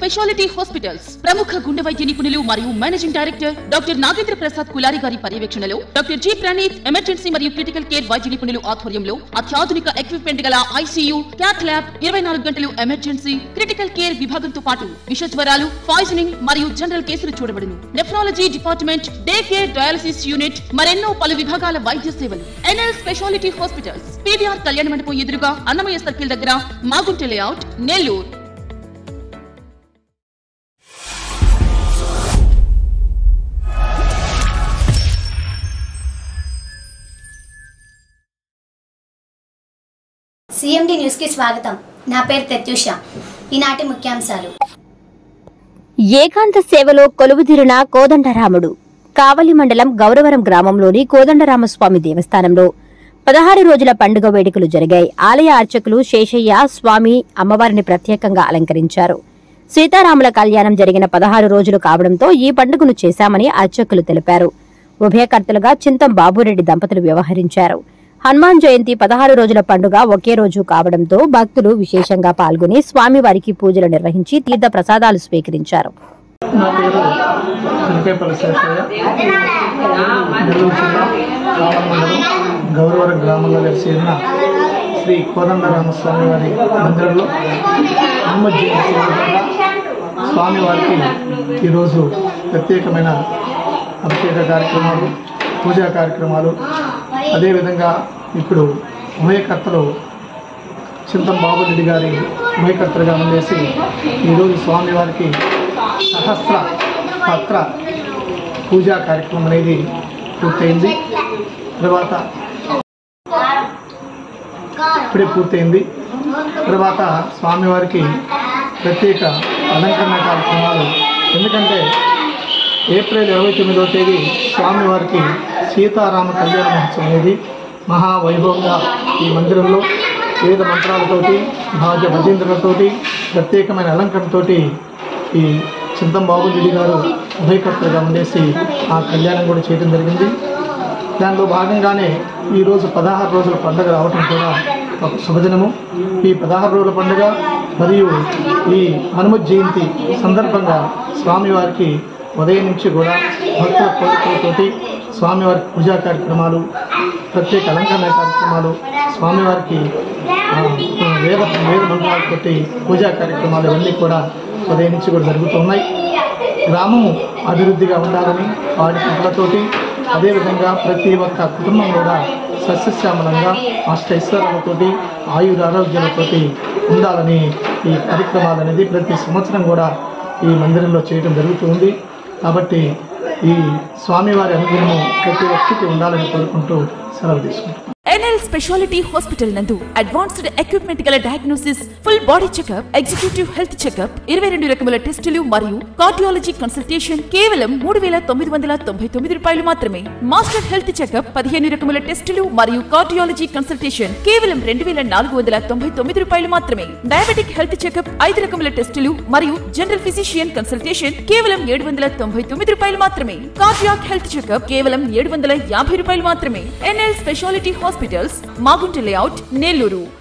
speciality hospitals ప్రముఖ గుండె వైద్య నిపుణులు మరియు managing director doctor Nagendra Prasad Kulari గారి పర్యవేక్షణలో డాక్టర్ జి ప్రణీత్ ఎమర్జెన్సీ మరియు క్రిటికల్ కేర్ వైద్య నిపుణులు ఆధ్వర్యంలో అత్యాధునిక ఎక్విప్మెంట్ గల ఐసీయూ క్యాట్ ల్యాబ్ ఇరవై నాలుగు గంటలు ఎమర్జెన్సీ క్రిటికల్ కేర్ విభాగంతో పాటు విష జ్వరాలు పాయిజనింగ్ మరియు జనరల్ కేసులు చూడబడును nephrology department day care dialysis unit మరెన్నో పలు విభాగాల వైద్య సేవలు ఎన్ఎల్ స్పెషాలిటీ హాస్పిటల్స్ పీవీఆర్ కళ్యాణ మండపం ఎదురుగా అన్నమయ్య సర్కిల్ దగ్గర మాగుంట లేఅవుట్ నెల్లూరు సిఎండి న్యూస్కి స్వాగతం నా పేరు ప్రత్యూష ఈనాటి ముఖ్యాంశాలు ఏకాంత సేవలో కొలువుదీరిన కోదండరాముడు కావలి మండలం గౌరవరం గ్రామంలోని కోదండరామస్వామి దేవస్థానంలో పదహారు రోజుల పండుగ వేడుకలు జరిగాయి ఆలయ అర్చకులు శేషయ్య స్వామి అమ్మవారిని ప్రత్యేకంగా అలంకరించారు సీతారాముల కళ్యాణం జరిగిన పదహారు రోజులు కావడంతో ఈ పండుగను చేశామని అర్చకులు తెలిపారు ఉభయకర్తలుగా చింతం బాబురెడ్డి దంపతులు వ్యవహరించారు హనుమాన్ జయంతి పదహారు రోజుల పండుగ ఒకే రోజు కావడంతో భక్తులు విశేషంగా పాల్గొని స్వామివారికి పూజలు నిర్వహించి తీర్థ ప్రసాదాలు స్వీకరించారు నా పేరు చిలికేపల్లి శేషయ్య నెల్లూరు జిల్లా కావలి మండలం గౌరవరం గ్రామంలో కలిసి ఉన్న శ్రీ కోదండరామస్వామి వారి మందిరంలో హనుమత్ జయంతి సందర్భంగా స్వామివారికి ఈరోజు ప్రత్యేకమైన అభిషేక కార్యక్రమాలు పూజా కార్యక్రమాలు అదేవిధంగా ఇప్పుడు ఉభయకర్తలు చింతం బాబురెడ్డి గారి ఉభయకర్తలుగా ఉండేసి ఈరోజు స్వామివారికి సహస్ర పత్ర పూజా కార్యక్రమం అనేది పూర్తయింది తర్వాత ఇప్పుడే పూర్తయింది తర్వాత స్వామివారికి ప్రత్యేక అలంకరణ కార్యక్రమాలు ఎందుకంటే ఏప్రిల్ ఇరవై తొమ్మిదవ తేదీ స్వామివారికి సీతారామ కళ్యాణ మహోత్సవం అనేది మహావైభవంగా ఈ మందిరంలో వేద మంత్రాలతోటి భాజ భజేంద్రులతోటి ప్రత్యేకమైన అలంకరణతోటి ఈ చింతం బాబుజీ గారు ఉభయకర్తలుగా ఉండేసి ఆ కళ్యాణం కూడా చేయడం జరిగింది దానిలో భాగంగానే ఈరోజు పదహారు రోజుల పండుగ రావటం కూడా ఒక శుభదినము ఈ పదహారు రోజుల పండుగ మరియు ఈ హనుమత్ జయంతి సందర్భంగా స్వామివారికి ఉదయం నుంచి కూడా భక్తుల కోరికలతోటి స్వామివారికి పూజా కార్యక్రమాలు ప్రత్యేక అలంకరణ కార్యక్రమాలు స్వామివారికి ఆ, వేద వేద మంత్రాలతోటి పూజా కార్యక్రమాలు ఇవన్నీ కూడా ఉదయం నుంచి కూడా జరుగుతున్నాయి గ్రామము అభివృద్ధిగా ఉండాలని వాడి పంటలతోటి అదేవిధంగా ప్రతి ఒక్క కుటుంబం కూడా సస్యశ్యామలంగా అష్టైశ్వర్యాలతోటి ఆయుర ఆరోగ్యాలతోటి ఉండాలని ఈ కార్యక్రమాలు అనేది ప్రతి సంవత్సరం కూడా ఈ మందిరంలో చేయడం జరుగుతుంది కాబట్టి ఈ స్వామివారి అనుగ్రహము ప్రతి ఒక్కరికి ఉండాలని కోరుకుంటూ సెలవు తీసుకుంటాం ఎన్ఎల్ స్పెషాలిటీ హాస్పిటల్ నందు అడ్వాన్స్డ్ ఎక్విప్మెంట్ గల diagnosis full body checkup executive health checkup ఇరవై రెండు రకముల టెస్టులు మరియు కార్డియాలజీ కన్సల్టేషన్ కేవలం మూడు వేల తొమ్మిది వందల తొంభై తొమ్మిది రూపాయలు మాత్రమే మాస్టర్ హెల్త్ చెకప్ పదిహేను రకముల టెస్టులు మరియు కార్డియాలజీ కన్సల్టేషన్ కేవలం రెండు వేల నాలుగు వందల తొంభై తొమ్మిది రూపాయలు మాత్రమే డయాబెటిక్ హెల్త్ చెకప్ ఐదు రకముల టెస్టులు మరియు జనరల్ ఫిజిషియన్ కన్సల్టేషన్ కేవలం ఏడు వందల తొంభై తొమ్మిది రూపాయలు మాత్రమే కార్డియాక్ హెల్త్ చెకప్ కేవలం ఏడు వందల యాభై రూపాయలు మాత్రమే NL speciality hospitals Magunta layout Nellore